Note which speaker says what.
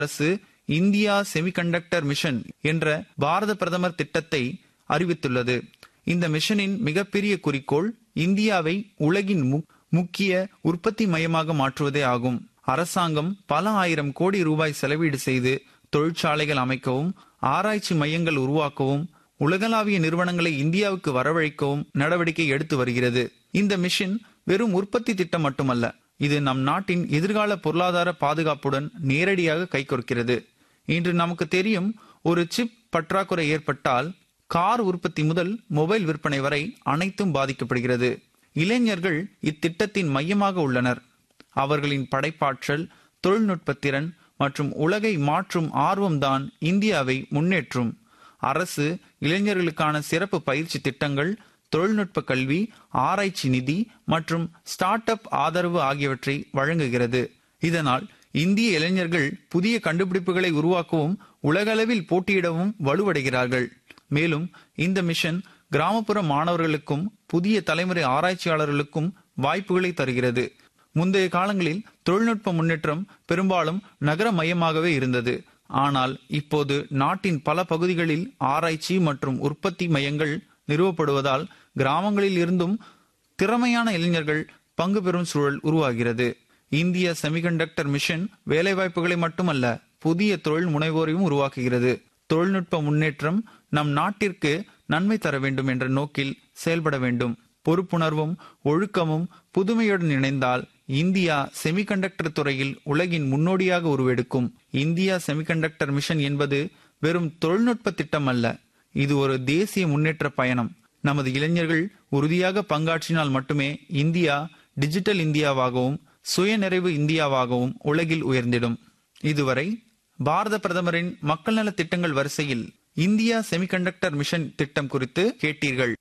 Speaker 1: அரசு India semiconductor mission என்ற பாரத பிரதமர் திட்டத்தை அறிவித்துள்ளது இந்த மிஷனின் மிகப்பெரிய குறிக்கோள் இந்தியாவை உலகின் மு- முக்கிய உற்பத்தி மையமாக மாற்றுவதே ஆகும் அரசாங்கம் பல ஆயிரம் கோடி ரூபாய் செலவீடு செய்து தொழிற்சாலைகள் அமைக்கவும் ஆராய்ச்சி மையங்கள் உருவாக்கவும் உலகளாவிய நிறுவனங்களை இந்தியாவுக்கு வரவழைக்கவும் நடவடிக்கை எடுத்து வருகிறது இந்த மிஷன் வெறும் உற்பத்தி திட்டம் மட்டுமல்ல இது நம் நாட்டின் எதிர்கால பொருளாதார பாதுகாப்புடன் நேரடியாக கைகொடுக்கிறது இன்று நமக்கு தெரியும் ஒரு சிப் பற்றாக்குறை ஏற்பட்டால் கார் உற்பத்தி முதல் மொபைல் விற்பனை வரை அனைத்தும் பாதிக்கப்படுகிறது இளைஞர்கள் இத்திட்டத்தின் மையமாக உள்ளனர் அவர்களின் படைப்பாற்றல் தொழில்நுட்பத் திறன் மற்றும் உலகை மாற்றும் ஆர்வம்தான் இந்தியாவை முன்னேற்றும் அரசு இளைஞர்களுக்கான சிறப்பு பயிற்சி திட்டங்கள் தொழில்நுட்ப கல்வி ஆராய்ச்சி நிதி மற்றும் ஸ்டார்ட் அப் ஆதரவு ஆகியவற்றை வழங்குகிறது இதனால் இந்திய இளைஞர்கள் புதிய கண்டுபிடிப்புகளை உருவாக்கவும் உலகளவில் போட்டியிடவும் வலுவடைகிறார்கள் மேலும் இந்த மிஷன் கிராமப்புற மாணவர்களுக்கும் புதிய தலைமுறை ஆராய்ச்சியாளர்களுக்கும் வாய்ப்புகளை தருகிறது முந்தைய காலங்களில் தொழில்நுட்ப முன்னேற்றம் பெரும்பாலும் நகர மையமாகவே இருந்தது ஆனால் இப்போது நாட்டின் பல பகுதிகளில் ஆராய்ச்சி மற்றும் உற்பத்தி மையங்கள் நிறுவப்படுவதால் கிராமங்களில் இருந்தும் திறமையான இளைஞர்கள் பங்கு பெறும் சூழல் உருவாகிறது இந்திய செமிகண்டக்டர் மிஷன் வேலைவாய்ப்புகளை மட்டுமல்ல புதிய தொழில் முனைவோரையும் உருவாக்குகிறது தொழில்நுட்ப முன்னேற்றம் நம் நாட்டிற்கு நன்மை தர வேண்டும் என்ற நோக்கில் செயல்பட வேண்டும் பொறுப்புணர்வும் ஒழுக்கமும் புதுமையுடன் இணைந்தால் இந்தியா செமிகண்டக்டர் துறையில் உலகின் முன்னோடியாக உருவெடுக்கும் இந்தியா செமிகண்டக்டர் மிஷன் என்பது வெறும் தொழில்நுட்ப திட்டம் அல்ல இது ஒரு தேசிய முன்னேற்ற பயணம் நமது இளைஞர்கள் உறுதியாக பங்காற்றினால் மட்டுமே இந்தியா டிஜிட்டல் இந்தியாவாகவும் சுயநிறைவு இந்தியாவாகவும் உலகில் உயர்ந்திடும் இதுவரை பாரத பிரதமரின் மக்கள் நல திட்டங்கள் வரிசையில் இந்தியா செமிகண்டக்டர் மிஷன் திட்டம் குறித்து கேட்டீர்கள்